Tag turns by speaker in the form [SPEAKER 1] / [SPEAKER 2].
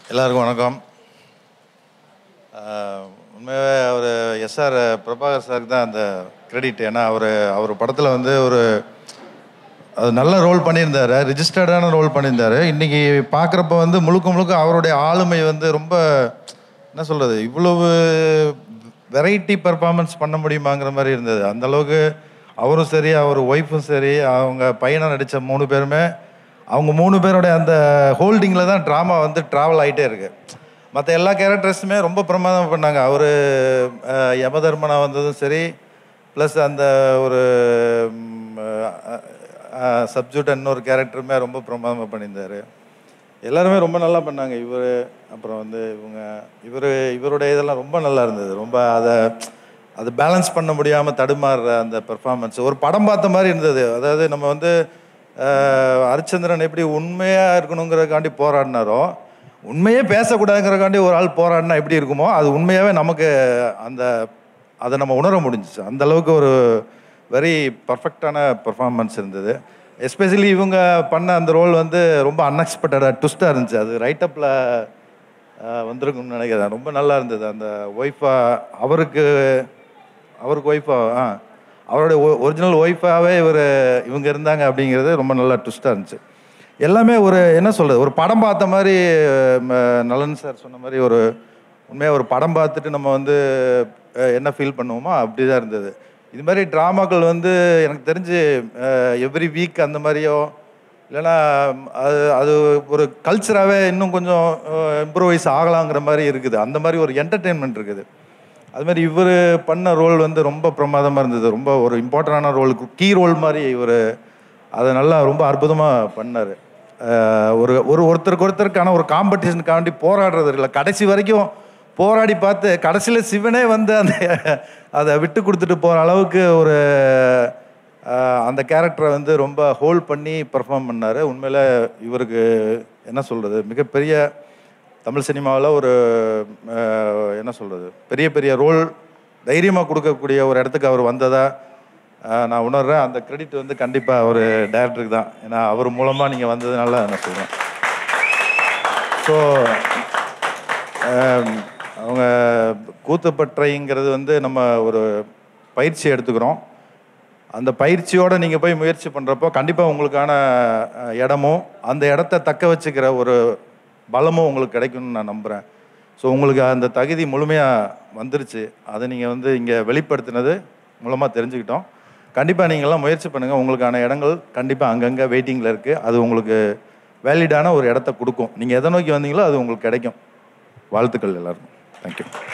[SPEAKER 1] எல்லாருக்கும் வணக்கம் ஆஹ் உண்மையாகவே அவர் எஸ்ஆர் பிரபாகர் சாருக்கு தான் அந்த கிரெடிட் ஏன்னா அவர் அவர் படத்தில் வந்து ஒரு அது நல்ல ரோல் பண்ணியிருந்தாரு ரிஜிஸ்டர்டான ரோல் பண்ணியிருந்தாரு இன்னைக்கு பார்க்குறப்ப வந்து முழுக்க முழுக்க அவருடைய ஆளுமை வந்து ரொம்ப என்ன சொல்கிறது இவ்வளவு வெரைட்டி பர்ஃபார்மன்ஸ் பண்ண முடியுமாங்கிற மாதிரி இருந்தது அந்த அளவுக்கு அவரும் சரி அவர் ஒய்ஃபும் சரி அவங்க பையனை நடித்த மூணு பேருமே அவங்க மூணு பேருடைய அந்த ஹோல்டிங்கில் தான் ட்ராமா வந்து ட்ராவல் ஆகிட்டே இருக்கு மற்ற எல்லா கேரக்டர்ஸுமே ரொம்ப பிரமாதம் பண்ணாங்க அவர் யமதர்மனா வந்ததும் சரி ப்ளஸ் அந்த ஒரு சப்ஜூட் இன்னொரு கேரக்டருமே ரொம்ப பிரமாதமாக பண்ணியிருந்தார் எல்லாருமே ரொம்ப நல்லா பண்ணாங்க இவர் அப்புறம் வந்து இவங்க இவர் இவருடைய இதெல்லாம் ரொம்ப நல்லா இருந்தது ரொம்ப அதை அது பேலன்ஸ் பண்ண முடியாமல் தடுமாறுற அந்த பெர்ஃபார்மன்ஸ் ஒரு படம் பார்த்த மாதிரி இருந்தது அதாவது நம்ம வந்து அஹ், ஹரிச்சந்திரன் எப்படி உண்மையாக இருக்கணுங்கிறதுக்காண்டி போராடினாரோ உண்மையே பேசக்கூடாதுங்கிறக்காண்டி ஒரு ஆள் போராடினா எப்படி இருக்குமோ அது உண்மையாகவே நமக்கு அந்த அதை நம்ம உணர முடிஞ்சிச்சு அந்த அளவுக்கு ஒரு வெரி பர்ஃபெக்டான பெர்ஃபார்மன்ஸ் இருந்தது எஸ்பெஷலி இவங்க பண்ண அந்த ரோல் வந்து ரொம்ப அன்எக்ஸ்பெக்டடாக ட்விஸ்டாக இருந்துச்சு அது ரைட்டப்பில் வந்திருக்கும்னு நினைக்கிறேன் ரொம்ப நல்லா இருந்தது அந்த ஒய்ஃபா அவருக்கு அவருக்கு ஒய்ஃபா ஆ அவருடைய ஒரிஜினல் ஒய்ஃபாகவே இவர் இவங்க இருந்தாங்க அப்படிங்கிறது ரொம்ப நல்லா ட்விஸ்டாக இருந்துச்சு எல்லாமே ஒரு என்ன சொல்கிறது ஒரு படம் பார்த்த மாதிரி ம, நலன் சார் சொன்ன மாதிரி ஒரு உண்மையாக ஒரு படம் பார்த்துட்டு நம்ம வந்து அஹ், என்ன ஃபீல் பண்ணுவோமோ அப்படி தான் இருந்தது இது மாதிரி ட்ராமாக்கள் வந்து எனக்கு தெரிஞ்சு எவ்ரி வீக் அந்த மாதிரியோ இல்லைன்னா அது அது ஒரு கல்ச்சராகவே இன்னும் கொஞ்சம் இம்ப்ரூவைஸ் ஆகலாங்கிற மாதிரி இருக்குது அந்த மாதிரி ஒரு என்டர்டெயின்மெண்ட் இருக்குது அது மாதிரி இவர் பண்ண ரோல் வந்து ரொம்ப பிரமாதமாக இருந்தது ரொம்ப ஒரு இம்பார்ட்டண்டான ரோல் கீ ரோல் மாதிரி இவர் அதை நல்லா ரொம்ப அற்புதமாக பண்ணார் ஒரு ஒரு ஒருத்தருக்கு ஒருத்தருக்கான ஒரு காம்படிஷனுக்காண்டி போராடுறது இல்லை கடைசி வரைக்கும் போராடி பார்த்து கடைசியில் சிவனே வந்து அந்த அதை விட்டு கொடுத்துட்டு போகிற அளவுக்கு ஒரு ஆஹ், அந்த கேரக்டரை வந்து ரொம்ப ஹோல்ட் பண்ணி பெர்ஃபார்ம் பண்ணார் உண்மையில் இவருக்கு என்ன சொல்கிறது மிகப்பெரிய தமிழ் சினிமாவில் ஒரு ஆஹ், என்ன சொல்கிறது பெரிய பெரிய ரோல் தைரியமாக கொடுக்கக்கூடிய ஒரு இடத்துக்கு அவர் வந்ததா ஆஹ், நான் உணர்றேன் அந்த கிரெடிட் வந்து கண்டிப்பாக அவர் டேரக்டருக்கு தான் ஏன்னா அவர் மூலமாக நீங்கள் வந்ததுனால நான் சொல்கிறேன் ஸோ அவங்க கூத்துப்பற்றைங்கிறது வந்து நம்ம ஒரு பயிற்சி எடுத்துக்கிறோம் அந்த பயிற்சியோட நீங்கள் போய் முயற்சி பண்ணுறப்போ கண்டிப்பாக உங்களுக்கான அஹ், இடமும் அந்த இடத்த தக்க வச்சுக்கிற ஒரு பலமும் உங்களுக்கு கிடைக்கும்னு நான் நம்புகிறேன் ஸோ உங்களுக்கு அந்த தகுதி முழுமையாக வந்துருச்சு அதை நீங்கள் வந்து இங்கே வெளிப்படுத்தினது மூலமாக தெரிஞ்சுக்கிட்டோம் கண்டிப்பாக நீங்கள்லாம் முயற்சி பண்ணுங்கள் உங்களுக்கான இடங்கள் கண்டிப்பாக அங்கங்கே வெயிட்டிங்கில் இருக்குது அது உங்களுக்கு வேலிடான ஒரு இடத்த கொடுக்கும் நீங்கள் எதை நோக்கி வந்தீங்களோ அது உங்களுக்கு கிடைக்கும் வாழ்த்துக்கள் எல்லாருக்கும் தேங்க்யூ